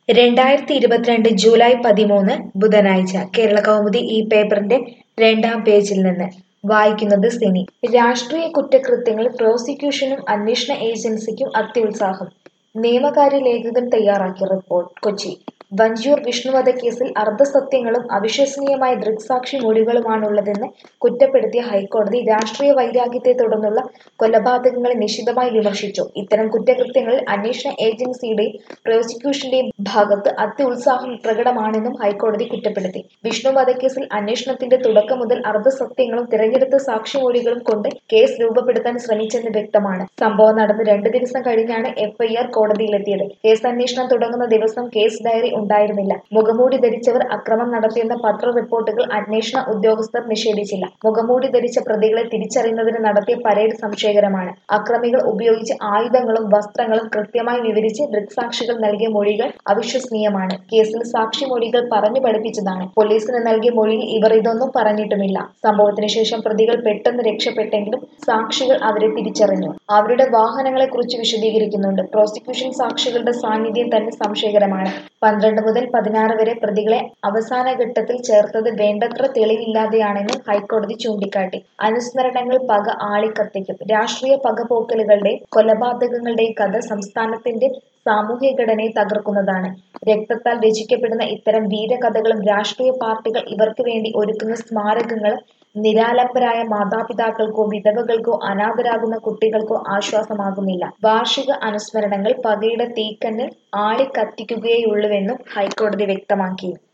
രണ്ടായിരത്തി ഇരുപത്തിരണ്ട് ജൂലൈ പതിമൂന്ന് ബുധനാഴ്ച കേരള കൗമുദി ഈ പേപ്പറിന്റെ രണ്ടാം പേജിൽ നിന്ന് വായിക്കുന്നത് സിനി രാഷ്ട്രീയ കുറ്റകൃത്യങ്ങൾ പ്രോസിക്യൂഷനും അന്വേഷണ ഏജൻസിക്കും അത്യുത്സാഹം നിയമകാര്യ ലേഖകൻ തയ്യാറാക്കിയ റിപ്പോർട്ട് കൊച്ചി വഞ്ചിയൂർ വിഷ്ണുവധ കേസിൽ അർദ്ധസത്യങ്ങളും അവിശ്വസനീയമായ ദൃക്സാക്ഷി മൊഴികളുമാണുള്ളതെന്ന് കുറ്റപ്പെടുത്തിയ ഹൈക്കോടതി രാഷ്ട്രീയ വൈരാഗ്യത്തെ തുടർന്നുള്ള കൊലപാതകങ്ങളെ നിശിതമായി വിമർശിച്ചു ഇത്തരം കുറ്റകൃത്യങ്ങളിൽ അന്വേഷണ ഏജൻസിയുടെയും പ്രോസിക്യൂഷന്റെയും ഭാഗത്ത് അത്യുത്സാഹം പ്രകടമാണെന്നും ഹൈക്കോടതി കുറ്റപ്പെടുത്തി വിഷ്ണു വധക്കേസിൽ അന്വേഷണത്തിന്റെ തുടക്കം മുതൽ അർദ്ധസത്യങ്ങളും തിരഞ്ഞെടുത്ത സാക്ഷിമൊഴികളും കൊണ്ട് കേസ് രൂപപ്പെടുത്താൻ ശ്രമിച്ചെന്ന് വ്യക്തമാണ് സംഭവം നടന്ന് രണ്ട് ദിവസം കഴിഞ്ഞാണ് എഫ്ഐആർ കോടതിയിലെത്തിയത് കേസ് അന്വേഷണം തുടങ്ങുന്ന ദിവസം കേസ് ഡയറി ഉണ്ടായിരുന്നില്ല മുഖമൂടി ധരിച്ചവർ അക്രമം നടത്തിയെന്ന പത്ര റിപ്പോർട്ടുകൾ അന്വേഷണ ഉദ്യോഗസ്ഥർ നിഷേധിച്ചില്ല മുഖമൂടി ധരിച്ച പ്രതികളെ തിരിച്ചറിയുന്നതിന് നടത്തിയ പരേഡ് സംശയകരമാണ് അക്രമികൾ ഉപയോഗിച്ച ആയുധങ്ങളും വസ്ത്രങ്ങളും കൃത്യമായി വിവരിച്ച് ദൃക്സാക്ഷികൾ നൽകിയ മൊഴികൾ അവിശ്വസനീയമാണ് കേസിൽ സാക്ഷി മൊഴികൾ പറഞ്ഞു പഠിപ്പിച്ചതാണ് പോലീസിന് നൽകിയ മൊഴിയിൽ ഇവർ ഇതൊന്നും പറഞ്ഞിട്ടുമില്ല സംഭവത്തിന് ശേഷം പ്രതികൾ പെട്ടെന്ന് രക്ഷപ്പെട്ടെങ്കിലും സാക്ഷികൾ അവരെ തിരിച്ചറിഞ്ഞു അവരുടെ വാഹനങ്ങളെ കുറിച്ച് വിശദീകരിക്കുന്നുണ്ട് പ്രോസിക്യൂഷൻ സാക്ഷികളുടെ സാന്നിധ്യം തന്നെ സംശയകരമാണ് പന്ത്രണ്ട് മുതൽ പതിനാറ് വരെ പ്രതികളെ അവസാന ഘട്ടത്തിൽ ചേർത്തത് വേണ്ടത്ര തെളിവില്ലാതെയാണെന്ന് ഹൈക്കോടതി ചൂണ്ടിക്കാട്ടി അനുസ്മരണങ്ങൾ പക ആളിക്കത്തിക്കും രാഷ്ട്രീയ പകപോക്കലുകളുടെയും കൊലപാതകങ്ങളുടെയും കഥ സംസ്ഥാനത്തിന്റെ സാമൂഹ്യ ഘടനയെ തകർക്കുന്നതാണ് രക്തത്താൽ രചിക്കപ്പെടുന്ന ഇത്തരം വീരകഥകളും രാഷ്ട്രീയ പാർട്ടികൾ ഇവർക്ക് വേണ്ടി ഒരുക്കുന്ന സ്മാരകങ്ങളും നിരാലംബരായ മാതാപിതാക്കൾക്കോ വിധവകൾക്കോ അനാഥരാകുന്ന കുട്ടികൾക്കോ ആശ്വാസമാകുന്നില്ല വാർഷിക അനുസ്മരണങ്ങൾ പകയുടെ തീക്കണ്ണിൽ ആളിക്കത്തിക്കുകയുള്ളൂവെന്നും ഹൈക്കോടതി വ്യക്തമാക്കി